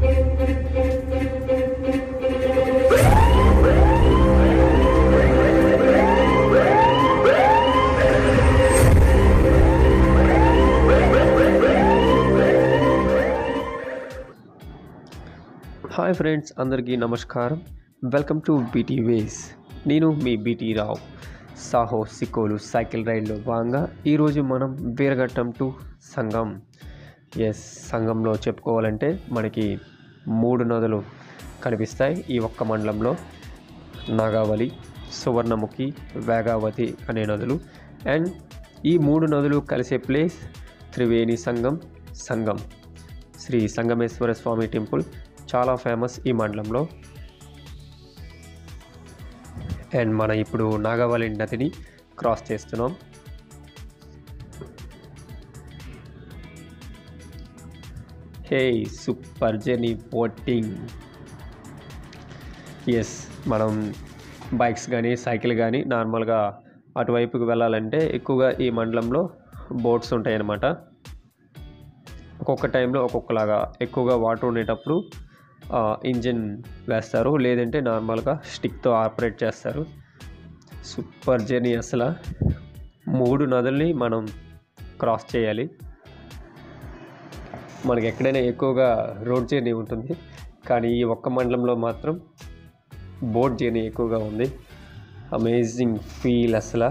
Hi friends అందరికీ నమస్కారం welcome to BT ways నేను మీ బీటీ రావు సాహో సికోలు సైకిల్ రైడ్లో భాగంగా ఈరోజు మనం వీరఘట్టం టు సంగం ఎస్ సంగంలో చెప్పుకోవాలంటే మనకి మూడు నదులు కనిపిస్తాయి ఈ ఒక్క మండలంలో నాగావళి సువర్ణముఖి వేగావతి అనే నదులు అండ్ ఈ మూడు నదులు కలిసే ప్లేస్ త్రివేణి సంగం సంగం శ్రీ సంగమేశ్వర స్వామి టెంపుల్ చాలా ఫేమస్ ఈ మండలంలో అండ్ మనం ఇప్పుడు నాగవల్లి నదిని క్రాస్ చేస్తున్నాం hey super journey boating yes మనం బైక్స్ కానీ సైకిల్ కానీ నార్మల్గా అటువైపుకి వెళ్ళాలంటే ఎక్కువగా ఈ మండలంలో బోట్స్ ఉంటాయి అన్నమాట ఒక్కొక్క టైంలో ఒక్కొక్కలాగా ఎక్కువగా వాటర్ ఉండేటప్పుడు ఇంజిన్ వేస్తారు లేదంటే నార్మల్గా స్టిక్తో ఆపరేట్ చేస్తారు సూపర్ జర్నీ అసలు మూడు నదుల్ని మనం క్రాస్ చేయాలి మనకి ఎక్కడైనా ఎక్కువగా రోడ్ జర్నీ ఉంటుంది కానీ ఈ ఒక్క మండలంలో మాత్రం బోట్ జర్నీ ఎక్కువగా ఉంది అమేజింగ్ ఫీల్ అసలు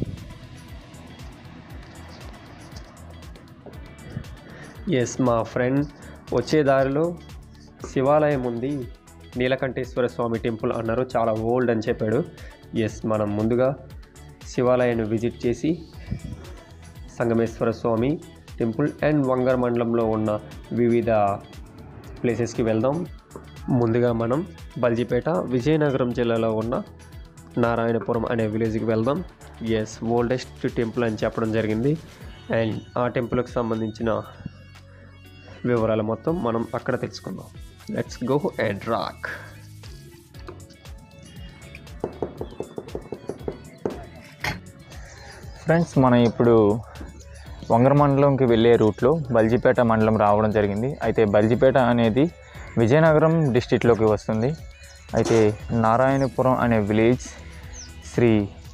ఎస్ మా ఫ్రెండ్ వచ్చే దారిలో శివాలయం ఉంది నీలకంఠేశ్వర స్వామి టెంపుల్ అన్నారు చాలా ఓల్డ్ అని చెప్పాడు ఎస్ మనం ముందుగా శివాలయాన్ని విజిట్ చేసి సంగమేశ్వర స్వామి టెంపుల్ అండ్ వంగర్ మండలంలో ఉన్న వివిధ ప్లేసెస్కి వెళ్దాం ముందుగా మనం బల్జిపేట విజయనగరం జిల్లాలో ఉన్న నారాయణపురం అనే విలేజ్కి వెళ్దాం ఎస్ ఓల్డెస్ట్ టెంపుల్ అని చెప్పడం జరిగింది అండ్ ఆ టెంపుల్కి సంబంధించిన వివరాలు మొత్తం మనం అక్కడ తెలుసుకుందాం let's go and rock friends మనం ఇప్పుడు వంగర మండలంకి వెళ్ళే రూట్లో బల్జిపేట మండలం రావడం జరిగింది అయితే బల్జిపేట అనేది విజయనగరం డిస్టిక్లోకి వస్తుంది అయితే నారాయణపురం అనే విలేజ్ శ్రీ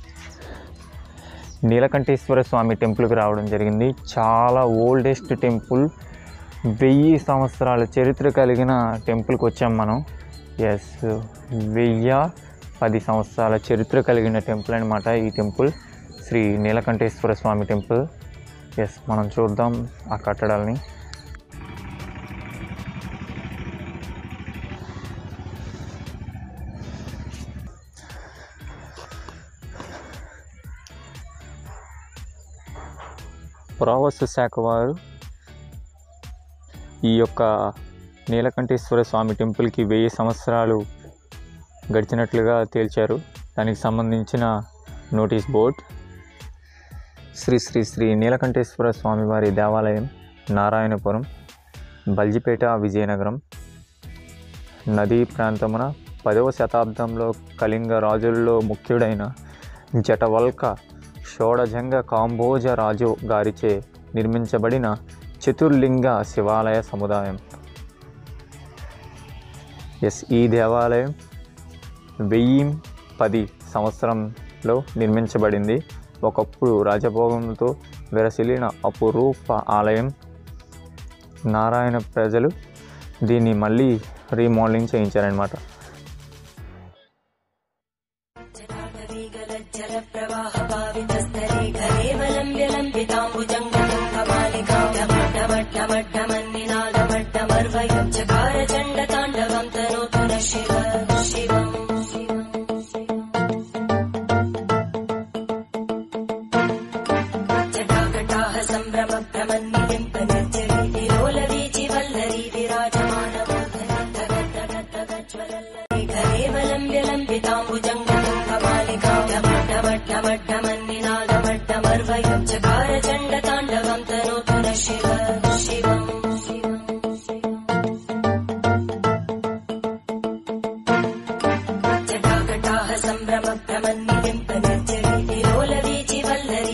నీలకంఠేశ్వర స్వామి టెంపుల్కి రావడం జరిగింది చాలా ఓల్డెస్ట్ టెంపుల్ వెయ్యి సంవత్సరాల చరిత్ర కలిగిన టెంపుల్కి వచ్చాం మనం ఎస్ వెయ్యి పది సంవత్సరాల చరిత్ర కలిగిన టెంపుల్ అనమాట ఈ temple Shri Neelakanteshwara Swami temple yes మనం చూద్దాం ఆ కట్టడాలని పురావస్తు శాఖ వారు ఈ యొక్క నీలకంఠేశ్వర స్వామి టెంపుల్కి వెయ్యి సంవత్సరాలు గడిచినట్లుగా తేల్చారు దానికి సంబంధించిన నోటీస్ బోర్డ్ శ్రీ శ్రీ శ్రీ నీలకంఠేశ్వర స్వామివారి దేవాలయం నారాయణపురం బల్జిపేట విజయనగరం నదీ ప్రాంతమున పదవ శతాబ్దంలో కళింగ రాజుల్లో ముఖ్యుడైన జటవల్క షోడజంగ కాంబోజ రాజు గారిచే నిర్మించబడిన చతుర్లింగ శివాలయ సముదాయం ఎస్ ఈ దేవాలయం వెయ్యి పది సంవత్సరంలో నిర్మించబడింది ఒకప్పుడు రాజభోగంతో విరసిల్లిన అపురూప ఆలయం నారాయణ ప్రజలు దీన్ని మళ్ళీ రీమోడలింగ్ చేయించారనమాట जटाटवीगलज्जलप्रवाहपावितस्तरे घरेवलम्ब्यलम्बिताम्बुजङ्गमन्निनादमट्टमट्टमर्वयं चकारचण्डताण्डवं तनोतु न शिव शिवम् जटाकटाः सम्भ्रमभ्रमन्निलिम्पनिर्जरी लोलवीचिवल्लरी विराजमानमोदरी घरेवलम्ब्यलम्बिताम्बुजङ्गमन्निनादमट्टमट्टमर्वयं चकारचण्डताण्डवं तनोतु न शिव शिवम् जटाकटाः सम्भ्रमभ्रमन्निलिम्पनिर्जरी लोलवीचिवल्लरी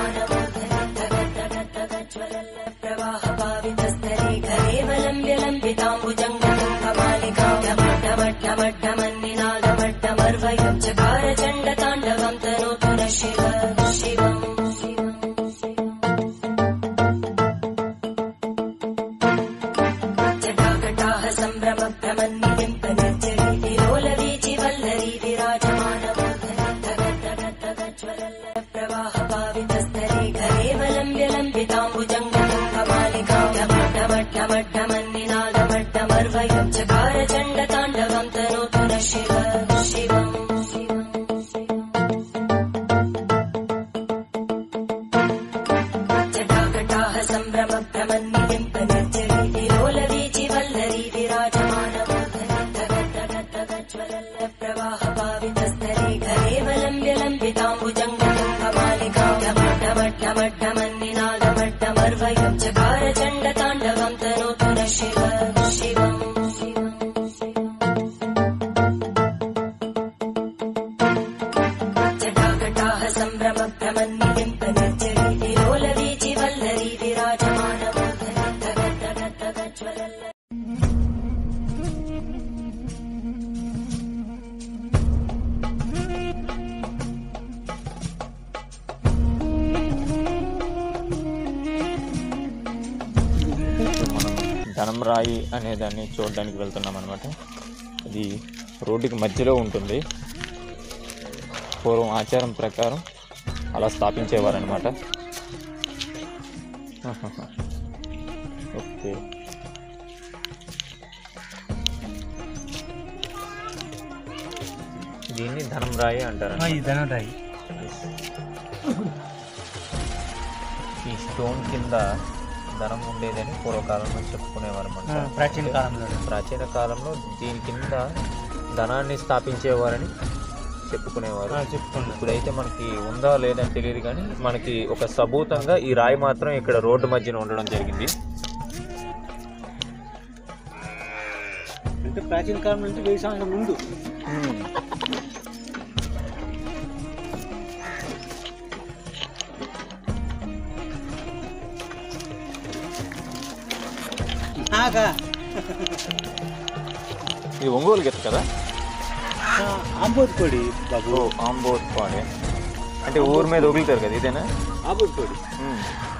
विराजमानमोदरी प्रवाहपावितस्तरे घरेवलम्ब्यलम्बिताम्बुजङ्गमन्निनादमट्टमट्टमर्वयं చకార చండ తాండవం తనోతు న శివ శివం జటాకటాహ సంభ్రమ భ్రమన్నిలింప నిర్జరి విలోల వీచి వల్లరి విరాజమాన ప్రవాహ భావితస్థలే ఘరేవలంబ్య లంబితాంబుజంగమాలికామట్టమట్టమట్టమన్నినాదమట్టమర్వయం చకార చండ తాండవం తనోతు న శివ శివం జటాకటాహ సంభ్రమ భ్రమన్నిలింప నిర్జరి విలోల వీచి వల్లరి విరాజమాన ప్రవాహ భావితస్థలే ఘరేవలంబ్య లంబితాంబుజంగమాలికామట్టమట్టమట్టమన్నినాదమట్టమర్వయం చకార చండ తాండవం తనోతు న శివ శివం జటాకటాహ సంభ్రమ భ్రమన్నిలింప నిర్జరి విలోల వీచి వల్లరి విరాజమాన మనం ధనంరాయి అనే దాన్ని చూడడానికి వెళ్తున్నాం అనమాట అది రోడ్డుకి మధ్యలో ఉంటుంది పూర్వం ఆచారం ప్రకారం అలా స్థాపించేవారనమాట ఓకే దీన్ని ధనంరాయి అంటారు ఈ ధనరాయి ఈ స్టోన్ కింద ధనం ఉండేదని పూర్వకాలంలో చెప్పుకునేవారు ఆ, అనమాట ప్రాచీన కాలంలో ప్రాచీన కాలంలో దీని కింద ధనాన్ని స్థాపించేవారని చెప్పుకునేవారు చెప్పుకున్నాను ఇప్పుడైతే మనకి ఉందా లేదని తెలియదు కానీ మనకి ఒక సబూతంగా ఈ రాయి మాత్రం ఇక్కడ రోడ్డు మధ్యన ఉండడం జరిగింది అంటే ప్రాచీన కాలం నుంచి వెయ్యి సంవత్సరాల ముందు నాకా ఇది ఒంగోలు గెత్త కదా అంబోత్ కొడి బాబు ఓ ఆంబోత్ పాడే అంటే ఊరి మీద వదులుతారు కదా ఇదేనా అంబోత్ కొడి మ్మ్.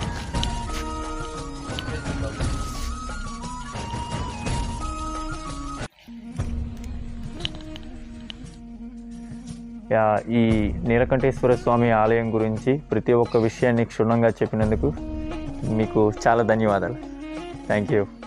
యా, ఈ నీలకంఠేశ్వర స్వామి ఆలయం గురించి ప్రతి ఒక్క విషయాన్ని క్షుణ్ణంగా చెప్పినందుకు మీకు చాలా ధన్యవాదాలు థ్యాంక్ యూ